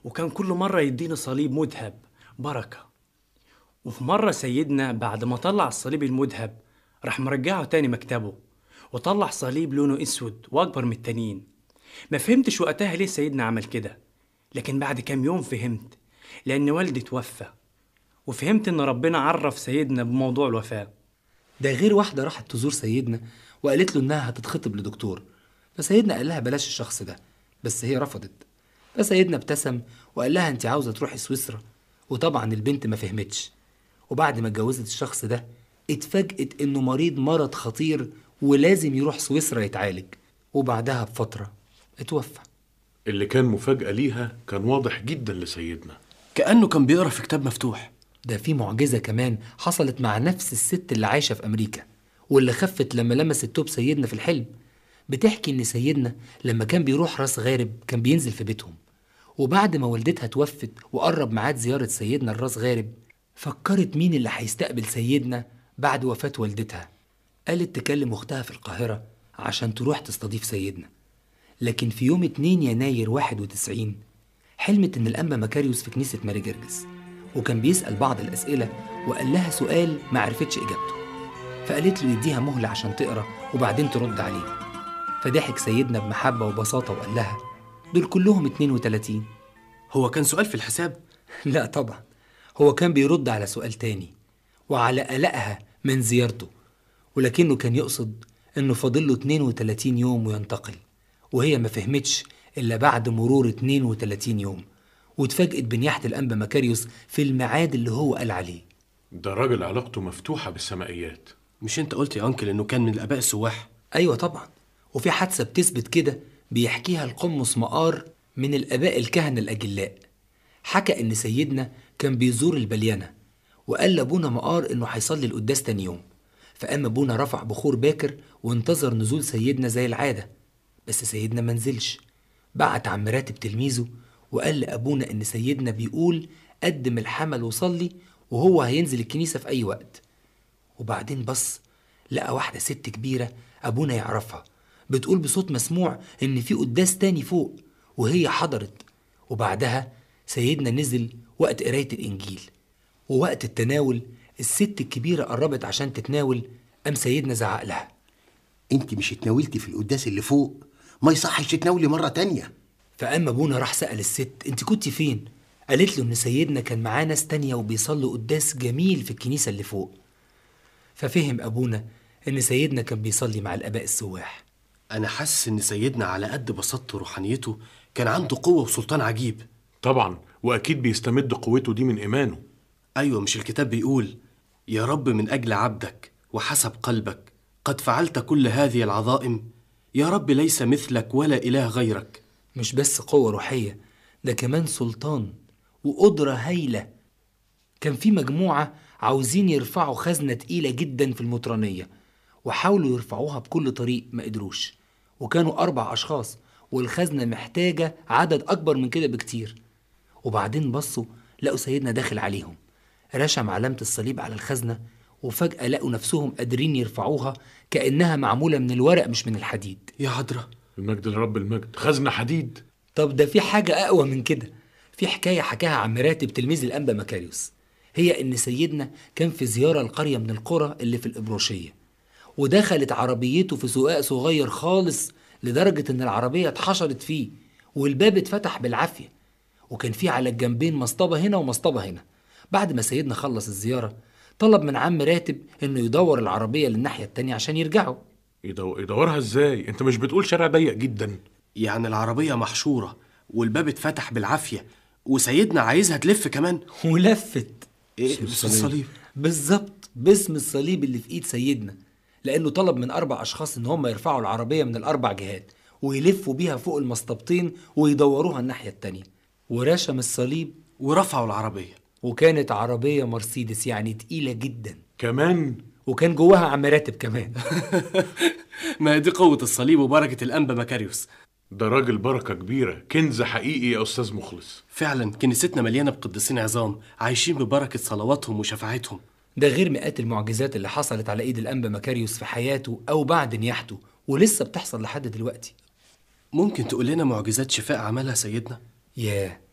وكان كل مرة يديني صليب مذهب بركة وفي مرة سيدنا بعد ما طلع الصليب المذهب راح مرجعه تاني مكتبه وطلع صليب لونه اسود واكبر من التانيين ما فهمتش وقتها ليه سيدنا عمل كده لكن بعد كام يوم فهمت لان والدي توفى وفهمت ان ربنا عرف سيدنا بموضوع الوفاه ده غير واحدة راحت تزور سيدنا وقالت له إنها هتتخطب لدكتور فسيدنا قال لها بلاش الشخص ده بس هي رفضت فسيدنا ابتسم وقال لها أنت عاوزة تروحي سويسرا وطبعا البنت ما فهمتش وبعد ما اتجوزت الشخص ده اتفاجئت إنه مريض مرض خطير ولازم يروح سويسرا يتعالج وبعدها بفترة اتوفى اللي كان مفاجأة ليها كان واضح جدا لسيدنا كأنه كان بيقرا في كتاب مفتوح ده في معجزة كمان حصلت مع نفس الست اللي عايشة في أمريكا واللي خفت لما لمست توب سيدنا في الحلم بتحكي إن سيدنا لما كان بيروح راس غارب كان بينزل في بيتهم وبعد ما والدتها توفت وقرب ميعاد زيارة سيدنا لراس غارب فكرت مين اللي هيستقبل سيدنا بعد وفاة والدتها قالت تكلم أختها في القاهرة عشان تروح تستضيف سيدنا لكن في يوم 2 يناير 91 حلمت إن الأنبا مكاريوس في كنيسة ماري جرجس وكان بيسأل بعض الأسئلة وقال لها سؤال ما عرفتش إجابته فقالت له يديها مهلة عشان تقرأ وبعدين ترد عليه فضحك سيدنا بمحبة وبساطة وقال لها دول كلهم 32 هو كان سؤال في الحساب لا طبعا هو كان بيرد على سؤال تاني وعلى قلقها من زيارته ولكنه كان يقصد انه فاضل له 32 يوم وينتقل وهي ما فهمتش الا بعد مرور 32 يوم واتفاجئت بنياحة الأنبا مكاريوس في الميعاد اللي هو قال عليه ده راجل علاقته مفتوحة بالسمائيات مش انت قلت يا انكل انه كان من الاباء السواح أيوة طبعا وفي حادثة بتثبت كده بيحكيها القمص مقار من الآباء الكهنة الأجلاء حكى إن سيدنا كان بيزور البليانة وقال لأبونا مقار إنه هيصلي القداس تاني يوم فقام أبونا رفع بخور باكر وانتظر نزول سيدنا زي العادة بس سيدنا منزلش بعت عم راتب تلميذه وقال لأبونا إن سيدنا بيقول قدم الحمل وصلي وهو هينزل الكنيسة في أي وقت وبعدين بص لقى واحدة ست كبيرة أبونا يعرفها بتقول بصوت مسموع إن في قداس تاني فوق وهي حضرت وبعدها سيدنا نزل وقت قراية الإنجيل ووقت التناول الست الكبيرة قربت عشان تتناول قام سيدنا زعق لها انت مش اتناولتي في القداس اللي فوق ما يصحش تتناولي مرة تانية فقام ابونا راح سأل الست انت كنت فين؟ قالت له ان سيدنا كان معاه ناس تانية وبيصلوا قداس جميل في الكنيسة اللي فوق ففهم ابونا ان سيدنا كان بيصلي مع الاباء السواح انا حاسس ان سيدنا على قد بساطته وروحانيته كان عنده قوه وسلطان عجيب طبعا وأكيد بيستمد قوته دي من إيمانه ايوه مش الكتاب بيقول يا رب من اجل عبدك وحسب قلبك قد فعلت كل هذه العظائم يا رب ليس مثلك ولا اله غيرك مش بس قوة روحية ده كمان سلطان وقدرة هايلة كان في مجموعة عاوزين يرفعوا خزنة تقيلة جدا في المطرانية وحاولوا يرفعوها بكل طريق ما قدروش وكانوا أربع أشخاص والخزنة محتاجة عدد أكبر من كده بكتير وبعدين بصوا لقوا سيدنا داخل عليهم رشم علامة الصليب على الخزنة وفجأة لقوا نفسهم قادرين يرفعوها كأنها معمولة من الورق مش من الحديد يا عذرا المجد لرب المجد خزنة حديد طب ده في حاجة أقوى من كده في حكاية حكاها عم راتب تلميذ الأنبا مكاريوس هي إن سيدنا كان في زيارة لقرية من القرى اللي في الإبروشية ودخلت عربيته في سواق صغير خالص لدرجة إن العربية اتحشرت فيه والباب اتفتح بالعافية وكان في على الجنبين مصطبة هنا ومصطبة هنا بعد ما سيدنا خلص الزيارة طلب من عم راتب إنه يدور العربية للناحية التانية عشان يرجعوا يدو- يدورها ازاي انت مش بتقول شارع ضيق جدا يعني العربيه محشوره والباب اتفتح بالعافيه وسيدنا عايزها تلف كمان ولفت إيه بس الصليب بالظبط باسم الصليب اللي في ايد سيدنا لانه طلب من اربع اشخاص ان هم يرفعوا العربيه من الاربع جهات ويلفوا بيها فوق المسطبتين ويدوروها الناحيه التانيه ورشم الصليب ورفعوا العربيه وكانت عربيه مرسيدس يعني تقيله جدا كمان وكان جواها عم راتب كمان ما هي دي قوه الصليب وبركه الانبا مكاريوس ده راجل بركة كبيرة كنز حقيقي يا أستاذ مخلص فعلا كنيستنا مليانه بقديسين عظام عايشين ببركه صلواتهم وشفاعتهم ده غير مئات المعجزات اللي حصلت على ايد الانبا مكاريوس في حياته او بعد نياحته ولسه بتحصل لحد دلوقتي ممكن تقول لنا معجزات شفاء عملها سيدنا ياه